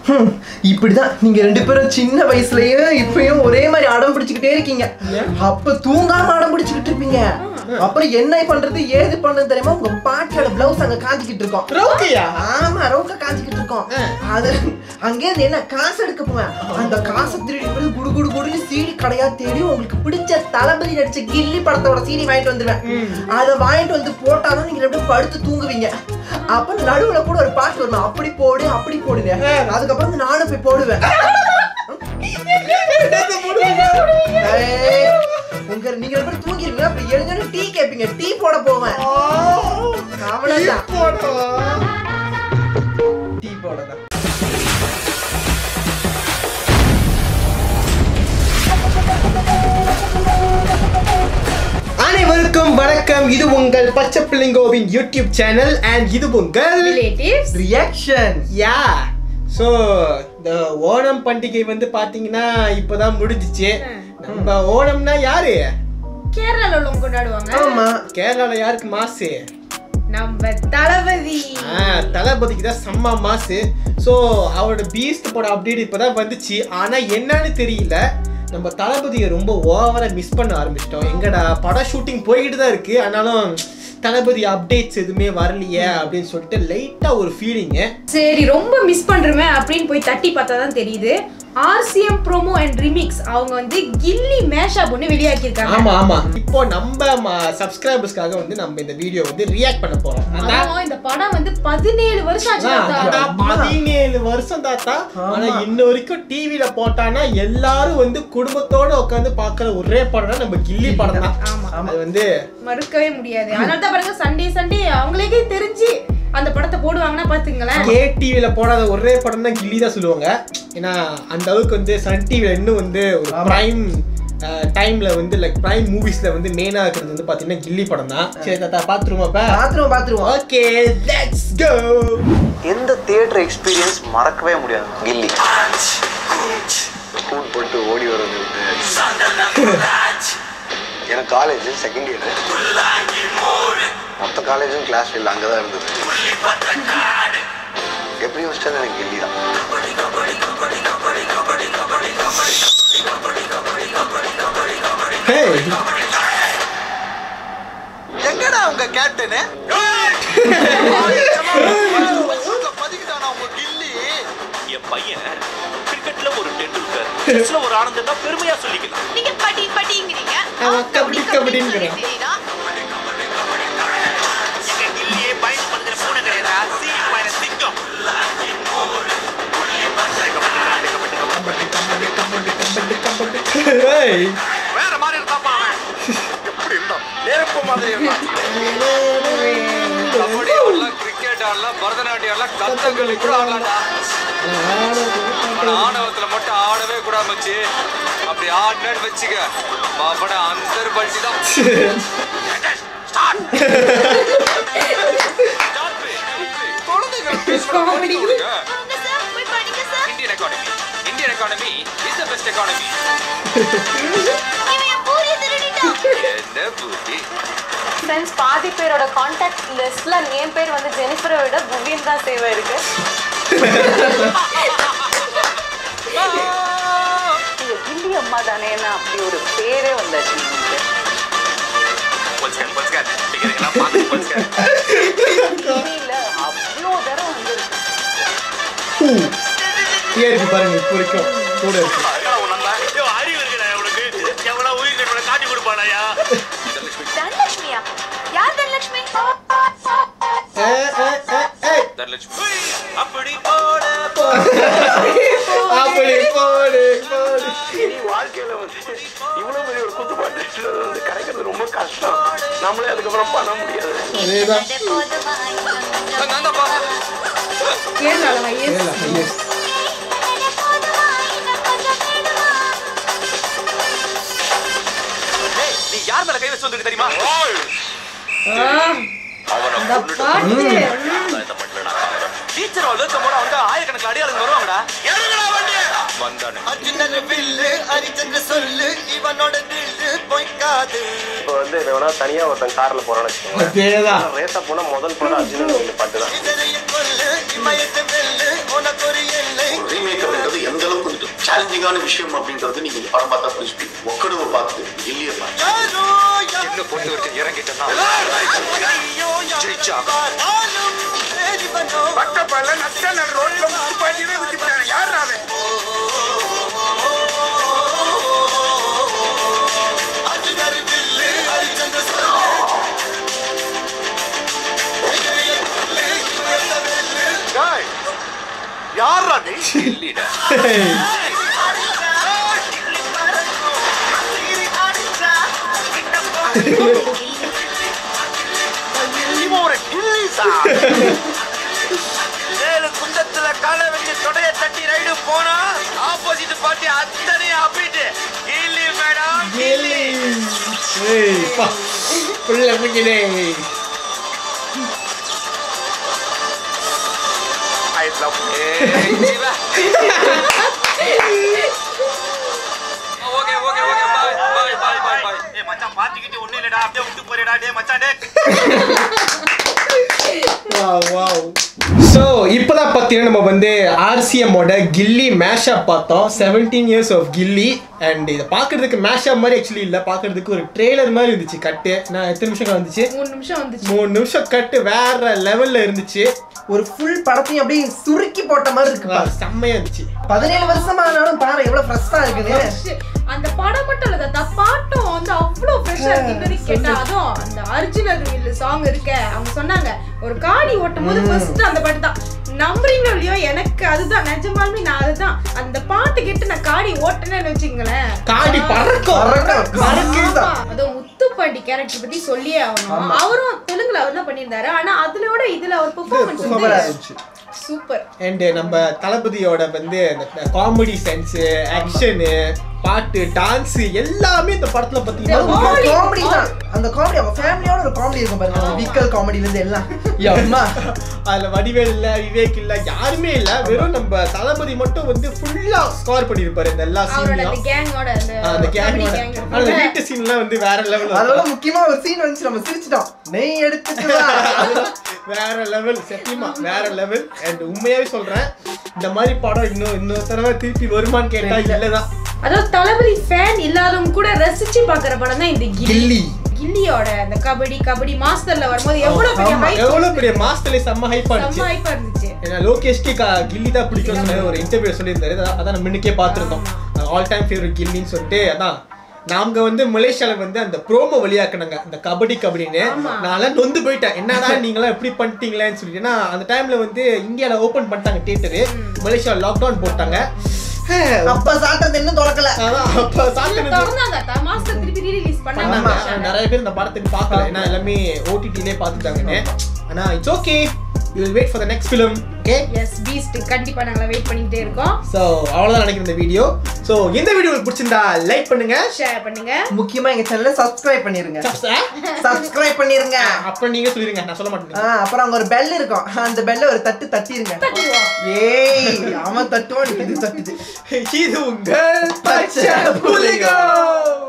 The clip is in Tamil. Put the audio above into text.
ஹம், இப்படிதான் நீங்க ரெண்டு பேரும் சின்ன வயசுலயும் இப்பயும் ஒரே மாதிரி அடம் பிடிச்சுக்கிட்டே இருக்கீங்க அப்ப தூங்காம அடம் பிடிச்சுக்கிட்டு இருப்பீங்க அப்புறம் என்ன பண்றது ஏது பண்ணது தெரியுமா உங்க பாட்டியோட பிளவுஸ் அங்க காஞ்சிக்கிட்டு இருக்கோம் ரவுக்கையா ஆமா ரவுக்க காஞ்சிக்கிட்டு இருக்கோம் அது அங்கே இருந்து என்ன காசு எடுக்க போவேன் அந்த காசை திருடி போய் குடு குடு குடுன்னு சீடி கடையா தேடி உங்களுக்கு பிடிச்ச தளபதி நடிச்ச கில்லி படத்தோட சீடி வாங்கிட்டு வந்துருவேன் அதை வாங்கிட்டு வந்து போட்டாதான் நீங்க அப்படியே படுத்து தூங்குவீங்க அப்ப நடுவுல கூட ஒரு பாட்டு வரும் அப்படி போடு அப்படி போடுங்க அதுக்கப்புறம் வந்து நானும் போய் போடுவேன் ஏய், உங்க நீங்க ரெண்டு பேரும் தூங்கிருவீங்க அப்படி எழுந்தோட டீ கேப்பீங்க டீ போட போவேன் அவ்வளவுதான் டீ போடதான் அனைவருக்கும் வணக்கம் இது உங்கள் பச்சை பிள்ளைங்கோவின் யூடியூப் சேனல் அண்ட் இது உங்கள் ரிலேட்டிவ்ஸ் ரியாக்ஷன் யா ஸோ இந்த ஓணம் பண்டிகை வந்து பாத்தீங்கன்னா இப்போதான் முடிஞ்சிச்சு நம்ம ஓணம்னா யாரு கேரளால உள்ளவங்க கொண்டாடுவாங்க ஆமா கேரளால யாருக்கு மாசு நம்ம தளபதி ஆ தளபதிக்கு தான் செம்ம மாசு ஸோ அவரோட பீஸ்ட் படம் அப்டேட் இப்போதான் வந்துச்சு ஆனா என்னன்னு தெரியல நம்ம தளபதியை ரொம்ப ஓவரா மிஸ் பண்ண ஆரம்பிச்சிட்டோம் எங்கடா படம் ஷூட்டிங் போய்கிட்டு தான் இருக்கு ஆனாலும் தளபதி அப்டேட்ஸ் எதுவுமே வரலையே அப்படின்னு சொல்லிட்டு லைட்டா ஒரு ஃபீலிங்கு சரி ரொம்ப மிஸ் பண்றோமே அப்படின்னு போய் தட்டி பார்த்தா தான் தெரியுது ஆர்சிஎம் ப்ரோமோ அண்ட் ரிமிக்ஸ் அவங்க வந்து கில்லி மேஷா ஒன்று வெளியாக்கியிருக்காங்க ஆமா ஆமா இப்போ நம்ம சப்ஸ்கிரைபர்ஸ்க்காக வந்து நம்ம இந்த வீடியோ வந்து ரியாக்ட் பண்ண போறோம் அதான் அதுவும் இந்த படம் வந்து பதினேழு வருஷம் ஆச்சு அதான், தாத்தா. அதான் பதினேழு வருஷம் தாத்தா ஆனா இன்ன வரைக்கும் டிவில போட்டானா எல்லாரும் வந்து குடும்பத்தோட உட்காந்து பாக்குற ஒரே படம்னா நம்ம கில்லி படம் தான் ஆமா அது வந்து மறுக்கவே முடியாது அதனால தான் பாருங்க சண்டே சண்டே அவங்களுக்கே தெரிஞ்சு அந்த படத்தை போடுவாங்கன்னா பாத்துங்களேன் கே டிவில போடாத ஒரே படம் தான் கில்லி தான் சொல்லுவாங்க ஏன்னா அந்த அளவுக்கு வந்து சன் டிவில இன்னும் வந்து ஒரு பிரைம் டைம்ல வந்து லைக் பிரைம் மூவிஸ்ல வந்து மெயினா இருக்கிறது வந்து பாத்தீங்கன்னா கில்லி படம் தான் சரி தாத்தா பாத்துருமாப்பா பாத்துருவோம் பாத்துருவோம் ஓகே லெட்ஸ் கோ எந்த தியேட்டர் எக்ஸ்பீரியன்ஸ் மறக்கவே முடியாது கில்லி ஸ்கூல் போட்டு ஓடி வர்றது எனக்கு காலேஜ் செகண்ட் இயர் மொத்த காலேஜும் கிளாஸ் இல்லை அங்கே தான் இருந்தது எப்படி வச்சிட்டது எனக்கு கில்லி தான் ஹே எங்கடா உங்க கேப்டனு பதிக்கிட்டானா உங்க கில்லி என் பையன் கிரிக்கெட்ல ஒரு டெண்டுல்கர் செஸ்ல ஒரு ஆனந்தம் தான் பெருமையா சொல்லிக்கலாம் நீங்க படி படிங்கிறீங்க அவன் கபடி கபடிங்கிறான். தெரியுதா எங்க கில்லியே பயன் பண்ற பூனை கிடையாதா சீ பயன சிங்கம் ஏய் வேற மாதிரி இருந்தாப்பா அவன் எப்படி இருந்தான் நெருப்பு மாதிரி இருந்தான் கபடி ஆடலாம் கிரிக்கெட் ஆடலாம் பரதநாட்டியம் ஆடலாம் கத்தங்களி கூட ஆடலாம்டா ஆனா ஆணவத்துல மட்டும் ஆடவே கூடாது மச்சி அப்படி ஆடினு வச்சுக்க பாப்பட அந்தர் பல்ட்டி தான் குழந்தைகள் பேசுற மாதிரி கொடுங்க போங்க சார் போய் படிங்க sir Indian economy. Indian economy is the best economy. இவன் என் பூரிய திருடிட்டான் என்ன புத்தி ஃப்ரெண்ட்ஸ் பாதி பேரோட காண்டாக்ட் லிஸ்ட்ல என் பேர் வந்து ஜெனிஃபரை விட புவின் தான் சேவ் இருக்கு நீங்க கில்லி அம்மா தானேன்னு அப்படி ஒரு பேரே வந்தாச்சு எனக்கு பொல்ஸ்கர் பொல்ஸ்கர் டிக்கெட்டுக்கெல்லாம் பார்த்து பொல்ஸ்கர் கில்லியில அவ்வளோ தரம் வந்துருக்கு இருக்கு பாருங்க இப்போ வரைக்கும் கூட இருக்கு அறிவு இருக்குடா உனக்கு எவ்வளவு உயிர் நம்மளை காட்டி கொடுப்பானாயா தனலட்சுமியா யார் தனலட்சுமி ஏ, ஏ, ஏ, ஏய். தனலட்சுமி அப்படி போட அப்படி போடு போடு வாழ்க்கையில வந்து இவ்வளவு பெரிய ஒரு குத்துப்பாட்டு வந்து கிடைக்கிறது ரொம்ப கஷ்டம் நம்மளே அதுக்கப்புறம் பண்ண முடியாது அதேதான் நான் தான்ப்பா கேரளால வயசு ஏலா, yes. ஏய், நீ யார் மேல கை வச்சு வந்துருக்கு தெரியுமா அந்த பாட்டு டீச்சர் அவள் இருக்கும் போது அவங்க ஆயிரக்கணக்கில் அடியாளுங்க வருவாங்கடா எதுங்கடா வண்டி வந்தானு இப்போ வந்து என்ன வேணா தனியா ஒருத்தன் கார்ல போறான்னு வச்சுக்கோங்க அதேதான் ரேஸா போனா முதல் படம் அர்ஜுனன் பாட்டு தான் ఛాలెంజింగ్ విషయం அப்படின்றது நீங்க படம் பார்த்தா புரிஞ்சுப்பீங்க ஒக்கடுவை பார்த்து இல்லையே பாருங்க என்ன பொறுத்த வரைக்கும் இறங்கிட்டேன்னா ஜெயிச்சா பக்கப்பல்ல நட்ட நடு ரோட்ல முத்து பாட்டியே விட்டுட்டாங்க யார் அவன் யாரா நீ இல்லடா இவன் ஒரு கில்லி சார் ஏழு குந்தத்துல காலை வச்சு தொடைய தட்டி ரைடு போனா ஆப்போசிட் பார்ட்டி அத்தனை அப்பிட்டு கில்லி மேடம் கில்லி ஏய் பா புள்ள முங்கினே I love Jeeva okay okay okay bye bye bye bye bye ஏய் மச்சான் பாத்துக்கிட்டு ஒண்ணு இல்லடா அப்படியே விட்டு போறடா டேய் மச்சான் டேய் வாவ் வாவ் ஸோ இப்போதான் பார்த்தீங்கன்னா நம்ம வந்து ஆர்சிஎம்மோட கில்லி மேஷப் பார்த்தோம் seventeen years of Ghilli and இதை பார்க்கறதுக்கு மேஷப் மாதிரி ஆக்சுவலி இல்லை பார்க்கறதுக்கு ஒரு ட்ரெய்லர் மாதிரி இருந்துச்சு கட்டு நான் எத்தனை நிமிஷம் வந்துச்சு மூணு நிமிஷம் வந்துச்சு மூணு நிமிஷம் கட்டு வேற லெவல்ல இருந்துச்சு ஒரு ஃபுல் படத்தையும் அப்படியே சுருக்கி போட்ட மாதிரி இருக்கு பாரு. செம்மையா இருந்துச்சு பதினேழு வருஷம் ஆனாலும் பாரு எவ்வளவு ஃப்ரெஷ்ஷா இருக்குன்னு Fresh. அந்த படம் மட்டும் இல்ல தாத்தா பாட்டும் வந்து அவ்வளோ ஃப்ரெஷ்ஷா இருக்கு இன்னொரு கேட்டா அதுவும் அந்த அர்ஜுனர் சாங் இருக்க அவங்க சொன்னாங்க ஒரு காடி ஓட்டும் போது ஃபர்ஸ்ட் அந்த பாட்டு தான் நம்புறீங்களோ இல்லையோ எனக்கு அதுதான் நிஜமாலுமே நான் அதுதான் அந்த பாட்டு கேட்டு நான் காடி ஓட்டினேன்னு வச்சுங்களேன் காடி பறக்கும் பறக்கும். பறக்குதான். அதுவும் முத்துப்பாண்டி கேரக்டர் பத்தி சொல்லியே ஆகணும் அவரும் தெலுங்குல அவர் தான் பண்ணியிருந்தாரு ஆனா அதுலோட இதுல அவர் பெர்ஃபார்மன்ஸ் சூப்பரா வந்து இருந்துச்சு சூப்பர் அண்ட் நம்ம தளபதியோட வந்து அந்த காமெடி சென்ஸ் ஆக்ஷனு பாட்டு டான்ஸ் எல்லாமே இந்த படத்துல பாத்தீங்கன்னா All in காமெடி all. தான் அந்த காமெடி அவங்க ஃபேமிலியோட ஒரு காமெடி இருக்கும் பாருங்க அந்த விக்கல் காமெடில இருந்து எல்லாம் அம்மா அதுல வடிவேல் இல்ல விவேக் இல்ல யாருமே இல்ல வெறும் நம்ம தளபதி மட்டும் வந்து ஃபுல்லா ஸ்கோர் பண்ணிருப்பாரு இந்த எல்லா அவரோட அந்த சீன்லயும் கேங்கோட அந்த அந்த comedy கேங்கோட gang அந்த இருக்குல்ல. வீட்டு சீன்லாம் வந்து வேற அதோட லெவல் முக்கியமா ஒரு சீன் வந்துச்சு நம்ம சிரிச்சிட்டோம் நெய் எடுத்துட்டு வா. வேற லெவல் சத்தியமா வேற லெவல் அண்ட் உண்மையாவே சொல்றேன் இந்த மாதிரி படம் இன்னும் இன்னொரு தடவை திருப்பி வருமான்னு கேட்டா இல்லதான் அதாவது தளபதி ஃபேன் இல்லாதவங்க கூட ரசிச்சு பாக்குற படம் தான் இந்த கில்லி கில்லி கில்லியோட அந்த கபடி கபடி மாஸ்டர்ல வரும்போது எவ்வளவு பெரிய ஆமா, hype எவ்வளவு பெரிய மாஸ்டர்ல செம்ம ஹைப் செம்ம ஆச்சு hype-ஆ இருந்துச்சு ஏன்னா லோகேஷ்க்கு கா- கில்லி தான் பிடிக்கும்னு சொல்லி ஒரு இன்டர்வியூ சொல்லியிருந்தாரு அதான் அதான் நம்ம முன்னுக்கே பார்த்துருந்தோம் ஆல் டைம் ஃபேவரட் கில்லின்னு சொல்லிட்டு அதான் நாங்க வந்து மலேசியால வந்து அந்த ப்ரோமோ வெளியாக்குனாங்க அந்த கபடி கபடின்னு ஆமா. நான்லாம் நொந்து போயிட்டேன் என்னடா நீங்களாம் எப்படி பண்ணிட்டீங்களேன்னு சொல்லிட்டு ஏன்னா அந்த டைம்ல வந்து இந்தியால ஓபன் பண்ணிட்டாங்க தியேட்டரு மலேசியா லாக்டவுன் போட்டாங்க ஹே, அப்ப சாட்டது இன்னும் திறக்கல அதான் அப்ப சாப்பிட்டு திறந்தாங்க மாஸ்டர் திருப்பி ரீலீஸ் பண்ணாங்க ஆமா, மலேசியால. நிறைய பேர் இந்த படத்துக்கு பார்க்கல ஏன்னா எல்லாமே ஓடிடிலே பார்த்துட்டாங்கன்னு ஆனா it's okay you will wait for the next film okay yes Beast கண்டிப்பா நாங்க வெயிட் பண்ணிட்டே இருக்கோம் ஸோ அவ்வளோதான் நினைக்கிறேன் இந்த வீடியோ ஸோ இந்த வீடியோ உங்களுக்கு பிடிச்சிருந்தா லைக் பண்ணுங்க ஷேர் பண்ணுங்க முக்கியமா எங்க சேனலை சப்ஸ்கிரைப் பண்ணிருங்க Subs- சப்ஸ்கிரைப் பண்ணிருங்க அப்புறம் நீங்க சொல்லிருங்க நான் சொல்ல ஆ, மாட்டேன் அப்புறம் அங்க ஒரு பெல் இருக்கும் அந்த பெல்ல ஒரு தட்டு தட்டிருங்க தட்டிடுவோம். ஏய் அவன் தட்டுவான் இது தட்டுது இது உங்கள் பச்சை புலிகோ